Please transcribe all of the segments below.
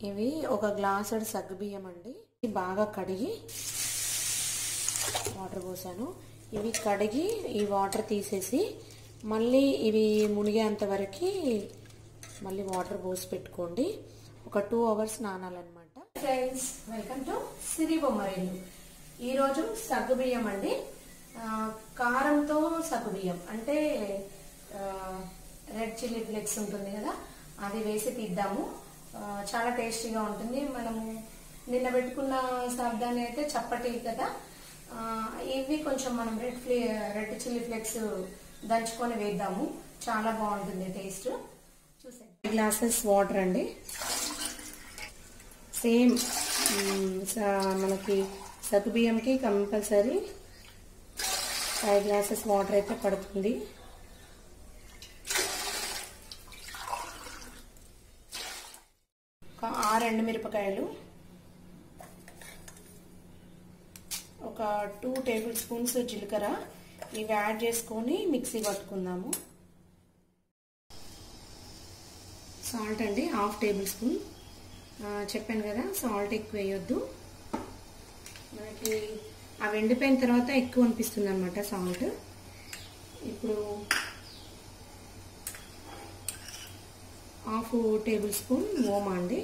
ఇవి ఒక గ్లాసుడు సగ్గుబియ్యం అండి ఇవి బాగా కడిగి వాటర్ పోసాను ఇవి కడిగి ఈ వాటర్ తీసేసి మళ్ళీ ఇవి మునిగేంత వరకు మళ్ళీ వాటర్ పోసి పెట్టుకోండి ఒక టూ అవర్స్ నానాలన్నమాట friends welcome to Siri Bommarillu ఈరోజు సగ్గుబియ్యం అండి ఆ, కారంతో సగ్గుబియ్యం అంటే రెడ్ చిల్లీ ఫ్లేక్స్ ఉంటుంది కదా అది వేసి తీద్దాము ఆ, చాలా టేస్టీగా ఉంటుంది మనము నిన్న పెట్టుకున్న సాబ్దాన్ని అయితే చప్పటి కదా ఆ, ఇవి కొంచెం మనం రెడ్ ఫ్లే రెడ్ చిల్లీ ఫ్లేక్స్ దంచుకొని వేద్దాము చాలా బాగుంటుంది టేస్ట్ చూసేయండి గ్లాసెస్ వాటర్ అండి సేమ్ మ్, స- మనకి సగ్గుబియ్యంకి కంపల్సరీ ఫైవ్ గ్లాసెస్ వాటర్ అయితే పడుతుంది ఒక ఆరు ఎండుమిరపకాయలు ఒక టూ టేబుల్ స్పూన్స్ జీలకర్ర ఇవి యాడ్ చేసుకొని మిక్సీ పట్టుకుందాము సాల్ట్ అండి హాఫ్ టేబుల్ స్పూన్ ఆ, చెప్పాను కదా సాల్ట్ ఎక్కువ వేయొద్దు మనకి అవి ఎండిపోయిన తర్వాత ఎక్కువ అనిపిస్తుంది అనమాట సాల్ట్ ఇప్పుడు హాఫ్ టేబుల్ స్పూన్ ఓమా అండి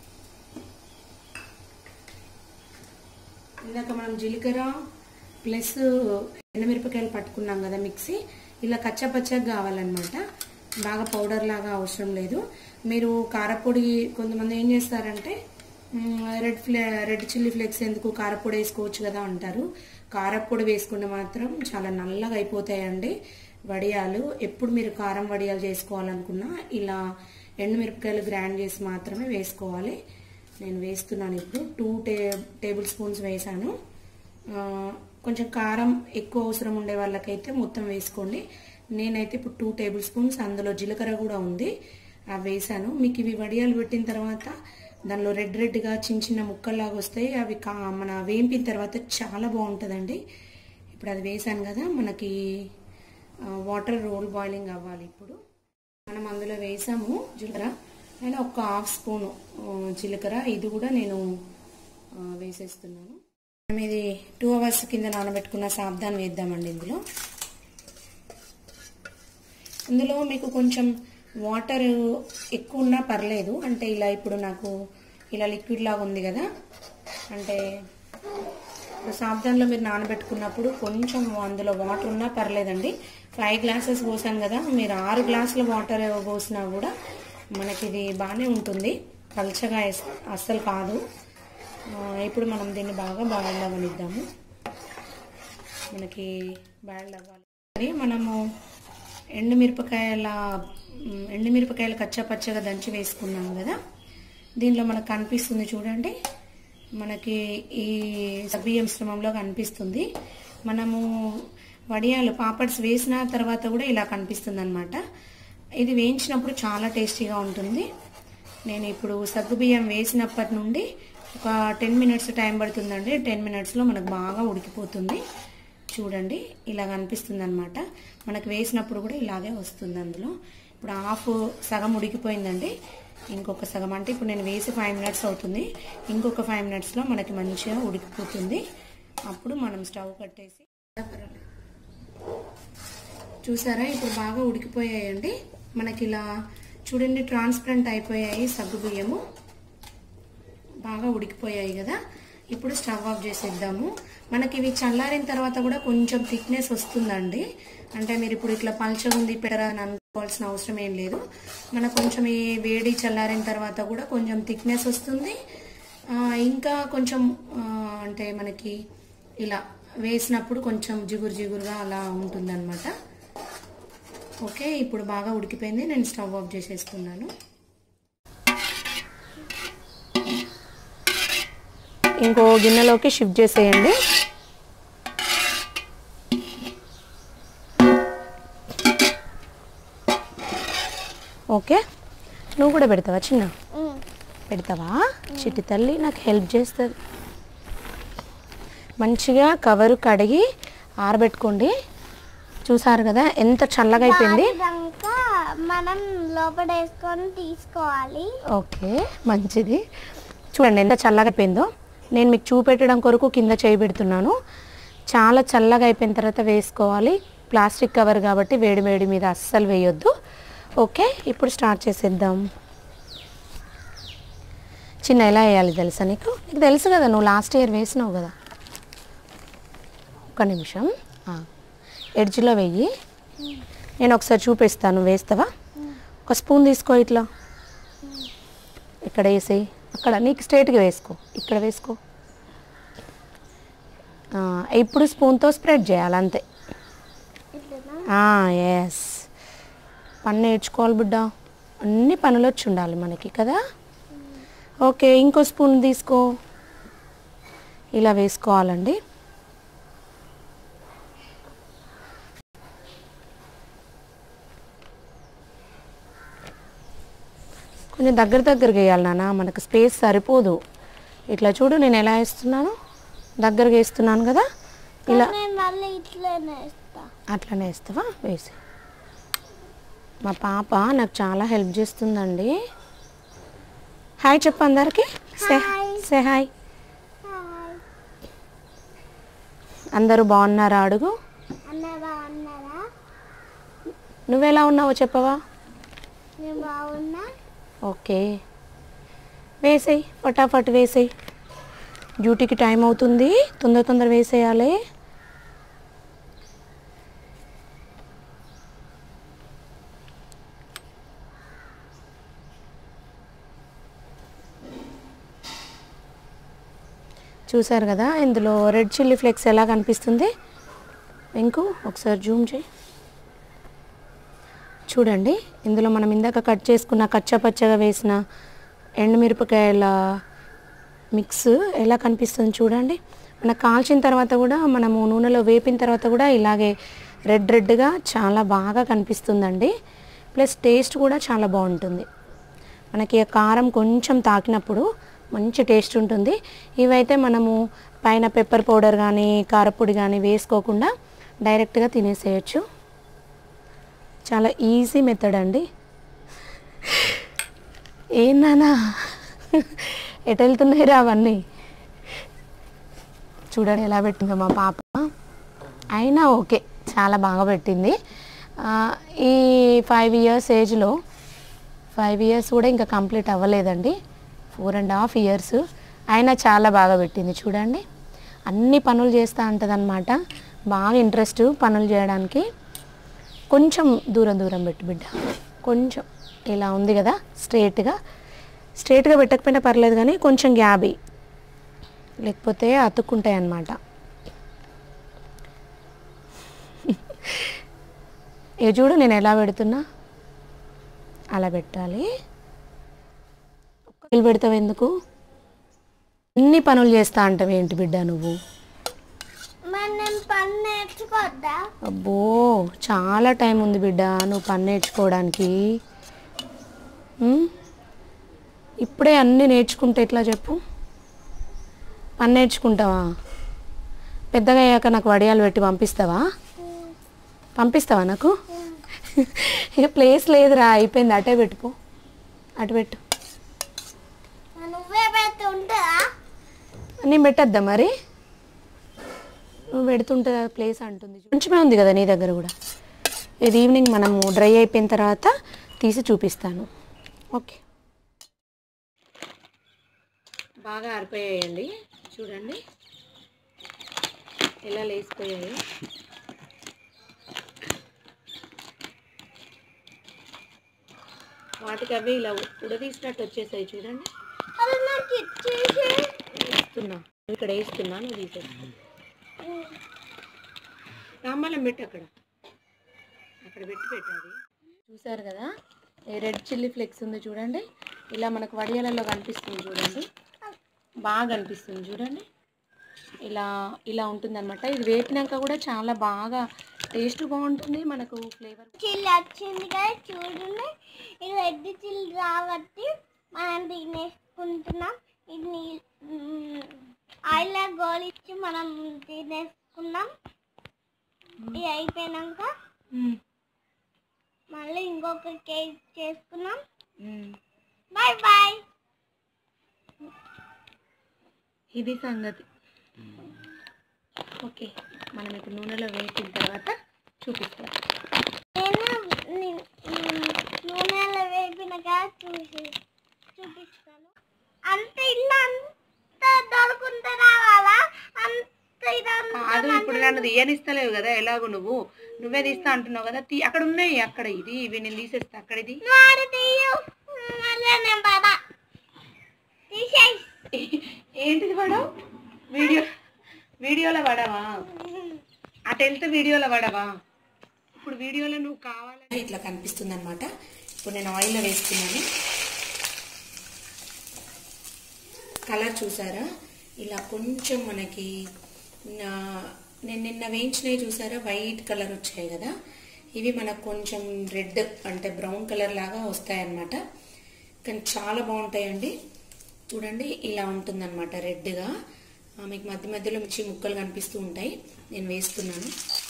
ఇందాక మనం జీలకర్ర ప్లస్ ఎండుమిరపకాయలు పట్టుకున్నాం కదా మిక్సీ ఇలా కచ్చపచ్చగా కావాలన్నమాట బాగా పౌడర్ లాగా అవసరం లేదు మీరు కారపొడి కొంతమంది ఏం చేస్తారంటే మ్, రెడ్ ఫ్లే రెడ్ చిల్లీ ఫ్లేక్స్ ఎందుకు కారపొడి వేసుకోవచ్చు కదా అంటారు కారపొడి వేసుకుంటే మాత్రం చాలా నల్లగా అయిపోతాయండి వడియాలు ఎప్పుడు మీరు కారం వడియాలు చేసుకోవాలనుకున్నా ఇలా ఎండుమిరపకాయలు గ్రైండ్ చేసి మాత్రమే వేసుకోవాలి నేను వేస్తున్నాను ఇప్పుడు టూ టే టేబుల్ స్పూన్స్ వేసాను ఆ, కొంచెం కారం ఎక్కువ అవసరం ఉండే వాళ్ళకైతే మొత్తం వేసుకోండి నేనైతే ఇప్పుడు టూ టేబుల్ స్పూన్స్ అందులో జీలకర్ర కూడా ఉంది అవి వేసాను మీకు ఇవి వడియాలు పెట్టిన తర్వాత దానిలో రెడ్ రెడ్గా చిన్న చిన్న ముక్కల్లాగా వస్తాయి అవి కా మన వేంపిన తర్వాత చాలా బాగుంటుందండి ఇప్పుడు అది వేసాను కదా మనకి వాటర్ రోల్ బాయిలింగ్ అవ్వాలి ఇప్పుడు మనం అందులో వేసాము జీలకర్ర నేను ఒక హాఫ్ స్పూను ఆ, జీలకర్ర ఇది కూడా నేను ఆ, వేసేస్తున్నాను మనం ఇది టూ అవర్స్ కింద నానబెట్టుకున్న సాబ్దాన్ వేద్దామండి ఇందులో ఇందులో మీకు కొంచెం వాటర్ ఎక్కువ ఉన్నా పర్లేదు అంటే ఇలా ఇప్పుడు నాకు ఇలా లిక్విడ్ లాగా ఉంది కదా అంటే ఇప్పుడు సాబ్దాన్లో మీరు నానబెట్టుకున్నప్పుడు కొంచెం అందులో వాటర్ ఉన్నా పర్లేదండి ఫైవ్ గ్లాసెస్ పోసాం కదా మీరు ఆరు గ్లాసుల వాటర్ పోసినా కూడా మనకి ఇది బాగానే ఉంటుంది పల్చగా ఎస్- అస్సలు కాదు ఆ, ఇప్పుడు మనం దీన్ని బాగా బాయిల్ అవ్వనిద్దాము మనకి బాయిల్ అవ్వాలి మరి మనము ఎండుమిరపకాయల మ్, ఎండుమిరపకాయలు కచ్చా పచ్చగా దంచి వేసుకున్నాం కదా దీనిలో మనకు కనిపిస్తుంది చూడండి మనకి ఈ సబియ్యం శ్రమంలో కనిపిస్తుంది మనము వడియాలు పాపడ్స్ వేసిన తర్వాత కూడా ఇలా కనిపిస్తుంది అనమాట ఇది వేయించినప్పుడు చాలా టేస్టీగా ఉంటుంది నేను ఇప్పుడు సగ్గుబియ్యం వేసినప్పటి నుండి ఒక టెన్ మినిట్స్ టైం పడుతుందండి టెన్ మినిట్స్లో మనకు బాగా ఉడికిపోతుంది చూడండి ఇలా కనిపిస్తుంది అనమాట మనకు వేసినప్పుడు కూడా ఇలాగే వస్తుంది అందులో ఇప్పుడు హాఫ్ సగం ఉడికిపోయిందండి ఇంకొక సగం అంటే ఇప్పుడు నేను వేసి ఫైవ్ మినిట్స్ అవుతుంది ఇంకొక ఫైవ్ మినిట్స్లో మనకి మంచిగా ఉడికిపోతుంది అప్పుడు మనం స్టవ్ కట్టేసి చూసారా ఇప్పుడు బాగా ఉడికిపోయాయండి మనకి ఇలా చూడండి ట్రాన్స్పరెంట్ అయిపోయాయి సగ్గు బియ్యము బాగా ఉడికిపోయాయి కదా ఇప్పుడు స్టవ్ ఆఫ్ చేసేద్దాము మనకి ఇవి చల్లారిన తర్వాత కూడా కొంచెం థిక్నెస్ వస్తుందండి అంటే మీరు ఇప్పుడు ఇట్లా పల్చగా ఉంది పెట్టరా అని అనుకోవాల్సిన అవసరం ఏం లేదు మనకు కొంచెం ఈ వేడి చల్లారిన తర్వాత కూడా కొంచెం థిక్నెస్ వస్తుంది ఆ, ఇంకా కొంచెం ఆ, అంటే మనకి ఇలా వేసినప్పుడు కొంచెం జిగురు జిగురుగా అలా ఉంటుందన్నమాట ఓకే ఇప్పుడు బాగా ఉడికిపోయింది నేను స్టవ్ ఆఫ్ చేసేస్తున్నాను ఇంకో గిన్నెలోకి షిఫ్ట్ చేసేయండి ఓకే నువ్వు కూడా పెడతావా చిన్న పెడతావా చిట్టి తల్లి నాకు హెల్ప్ చేస్తుంది మంచిగా కవరు కడిగి ఆరబెట్టుకోండి చూసారు కదా ఎంత చల్లగా అయిపోయింది దాకా మనం లోపల వేసుకొని తీసుకోవాలి ఓకే మంచిది చూడండి ఎంత చల్లగా అయిపోయిందో నేను మీకు చూపెట్టడం కొరకు కింద చేయి పెడుతున్నాను చాలా చల్లగా అయిపోయిన తర్వాత వేసుకోవాలి ప్లాస్టిక్ కవర్ కాబట్టి వేడి వేడి మీద అస్సలు వేయొద్దు ఓకే ఇప్పుడు స్టార్ట్ చేసేద్దాం చిన్న ఎలా వేయాలి తెలుసా నీకు నీకు తెలుసు కదా నువ్వు లాస్ట్ ఇయర్ వేసినావు కదా ఒక నిమిషం ఆ. ఎడ్జ్లో వెయ్యి నేను ఒకసారి చూపిస్తాను వేస్తావా ఒక స్పూన్ తీసుకో ఇట్లా ఇక్కడ వేసేయి అక్కడ నీకు స్ట్రైట్గా వేసుకో ఇక్కడ వేసుకో ఆ, ఇప్పుడు స్పూన్తో స్ప్రెడ్ చేయాలి అంతే ఎస్ పని నేర్చుకోవాలి బిడ్డ అన్ని పనులు వచ్చి ఉండాలి మనకి కదా ఓకే ఇంకో స్పూన్ తీసుకో ఇలా వేసుకోవాలండి కొంచెం దగ్గర దగ్గరగా వేయాలి నాన్న మనకు స్పేస్ సరిపోదు ఇట్లా చూడు నేను ఎలా వేస్తున్నాను దగ్గరగా వేస్తున్నాను కదా ఇలా నేను మళ్ళీ ఇట్లనే వేస్తా అట్లనే వేస్తావా వేసి మా పాప నాకు చాలా హెల్ప్ చేస్తుందండి హాయ్ చెప్పు అందరికి say hi. Say hi hi అందరూ బాగున్నారా అడుగు అన్న బాగున్నారా నువ్వెలా ఉన్నావో చెప్పవా నేను బాగున్నా ఓకే వేసేయి ఫటాఫట్ వేసేయి డ్యూటీకి టైం అవుతుంది తొందర తొందర వేసేయాలి చూసారు కదా ఇందులో రెడ్ చిల్లీ ఫ్లేక్స్ ఎలా కనిపిస్తుంది ఇంకో ఒకసారి జూమ్ చేయి చూడండి ఇందులో మనం ఇందాక కట్ చేసుకున్న కచ్చా పచ్చగా వేసిన ఎండుమిరపకాయల మిక్స్ ఎలా కనిపిస్తుంది చూడండి మన కాల్చిన తర్వాత కూడా మనము నూనెలో వేపిన తర్వాత కూడా ఇలాగే రెడ్ రెడ్గా చాలా బాగా కనిపిస్తుందండి ప్లస్ టేస్ట్ కూడా చాలా బాగుంటుంది మనకి ఆ కారం కొంచెం తాకినప్పుడు మంచి టేస్ట్ ఉంటుంది ఇవైతే మనము పైన పెప్పర్ పౌడర్ కానీ కారపొడి కానీ వేసుకోకుండా డైరెక్ట్గా తినేసేయచ్చు చాలా ఈజీ మెథడ్ అండి ఏందన్నా ఎటు వెళ్తున్నాయిరా అవన్నీ చూడండి ఎలా పెట్టిందో మా పాప అయినా ఓకే చాలా బాగా పెట్టింది ఆ, ఈ ఫైవ్ ఇయర్స్ ఏజ్లో ఫైవ్ ఇయర్స్ కూడా ఇంకా కంప్లీట్ అవ్వలేదండి ఫోర్ అండ్ హాఫ్ ఇయర్స్ అయినా చాలా బాగా పెట్టింది చూడండి అన్ని పనులు చేస్తూ ఉంటుంది బాగా ఇంట్రెస్ట్ పనులు చేయడానికి కొంచెం దూరం దూరం పెట్టు బిడ్డ కొంచెం ఇలా ఉంది కదా స్ట్రేట్గా స్ట్రేట్గా పెట్టకపోయినా పర్లేదు కానీ కొంచెం గ్యాబ్ ఇయ్యి. లేకపోతే అతుక్కుంటాయి అన్నమాట ఏ చూడు నేను ఎలా పెడుతున్నా అలా పెట్టాలి ఒక్కలు పెడతావు ఎందుకు అన్ని పనులు చేస్తా అంటావు ఏంటి బిడ్డ నువ్వు మరి నేను పని నేర్చుకోవద్దా అబ్బో చాలా టైం ఉంది బిడ్డ నువ్వు పని నేర్చుకోవడానికి ఉమ్? ఇప్పుడే అన్నీ నేర్చుకుంటే ఎట్లా చెప్పు పని నేర్చుకుంటావా పెద్దగా అయ్యాక నాకు వడియాలు పెట్టి పంపిస్తావా పంపిస్తావా నాకు ఇక ప్లేస్ లేదురా అయిపోయింది అటే పెట్టుకో అటు పెట్టు నువ్వే పెట్టి ఉంటుందా నేను పెట్టద్దా మరి నువ్వు పెడుతుంటే ప్లేస్ అంటుంది కొంచెమే ఉంది కదా నీ దగ్గర కూడా ఇది ఈవినింగ్ మనము డ్రై అయిపోయిన తర్వాత తీసి చూపిస్తాను ఓకే బాగా ఆరిపోయాయండి చూడండి ఎలా లేసిపోయాయి వాటికి అవి ఇలా ఉడదీసినట్టు వచ్చేసాయి చూడండి అది నాకు ఇచ్చేసి వేస్తున్నా ఇక్కడ వేస్తున్నా నువ్వు తీసేస్తా రామాలం పెట్టు అక్కడ అక్కడ పెట్టి పెట్టాలి చూసారు కదా ఈ రెడ్ చిల్లీ ఫ్లేక్స్ ఉంది చూడండి ఇలా మనకు వడియాలలో కనిపిస్తుంది చూడండి బాగా కనిపిస్తుంది చూడండి ఇలా ఇలా ఉంటుంది అనమాట ఇది వేపినాక కూడా చాలా బాగా టేస్ట్ బాగుంటుంది మనకు ఫ్లేవర్ చిల్లి వచ్చింది కదా చూడండి ఇది రెడ్ చిల్లి కాబట్టి మనం తినేసుకుంటున్నాం ఇది ఆయిల్ గోలిచ్చి మనం తినేసుకున్నాం ఇది అయిపోయినాక మ్మ్. మళ్ళీ ఇంకొక కేక్ చేసుకున్నాం మ్మ్. బాయ్ బాయ్ ఇది సంగతి ఓకే మనం ఇప్పుడు నూనెలో వేసిన తర్వాత చూపిస్తాం నేను ని- ని- నూనెలో వేపినాక చూసి చూపిస్తాను అంత ఇల్లు అంత దొరుకుంటే రావాలా అంత ఇదంతా కాదు ఇప్పుడు నన్ను తీయనిస్తలేవు కదా ఎలాగో నువ్వు నువ్వే తీస్తా అంటున్నావు కదా తీ అక్కడ ఉన్నాయి అక్కడ ఇది ఇవి నేను తీసేస్తా అక్కడ ఇది నువ్వు ఆడ తీయు మళ్ళీ నేను బాబా తీసేయి ఏంటిది పడవు వీడియో వీడియోలో పడవా అటు వెళ్తే వీడియోలో పడవా ఇప్పుడు వీడియోలో నువ్వు కావాలని ఇట్లా కనిపిస్తుంది అనమాట ఇప్పుడు నేను ఆయిల్లో వేస్తున్నాను కలర్ చూసారా ఇలా కొంచెం మనకి నా- నేను నిన్న వేయించినవి చూసారా వైట్ కలర్ వచ్చాయి కదా ఇవి మనకు కొంచెం రెడ్ అంటే బ్రౌన్ కలర్ లాగా వస్తాయన్నమాట కానీ చాలా బాగుంటాయండి చూడండి ఇలా ఉంటుందన్నమాట రెడ్గా ఆ, మీకు మధ్య మధ్యలో మిర్చి ముక్కలు కనిపిస్తూ ఉంటాయి నేను వేస్తున్నాను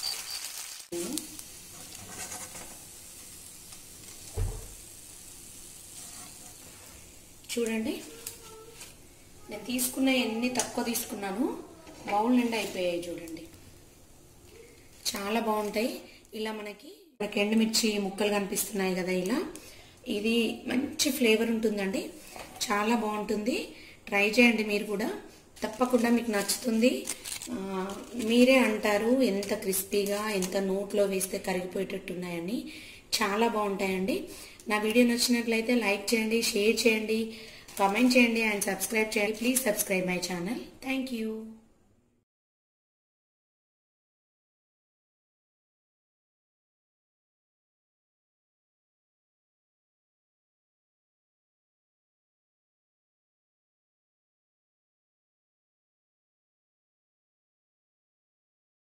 చూడండి నేను తీసుకున్న ఎన్ని తక్కువ తీసుకున్నాను బౌల్ నిండా అయిపోయాయి చూడండి చాలా బాగుంటాయి ఇలా మనకి మనకి ఎండుమిర్చి ముక్కలు కనిపిస్తున్నాయి కదా ఇలా ఇది మంచి ఫ్లేవర్ ఉంటుందండి చాలా బాగుంటుంది ట్రై చేయండి మీరు కూడా తప్పకుండా మీకు నచ్చుతుంది ఆ, మీరే అంటారు ఎంత క్రిస్పీగా ఎంత నోట్లో వేస్తే కరిగిపోయేటట్టున్నాయని చాలా బాగుంటాయండి నా వీడియో నచ్చినట్లయితే లైక్ చేయండి షేర్ చేయండి కామెంట్ చేయండి అండ్ సబ్స్క్రైబ్ చేయండి please subscribe my channel thank you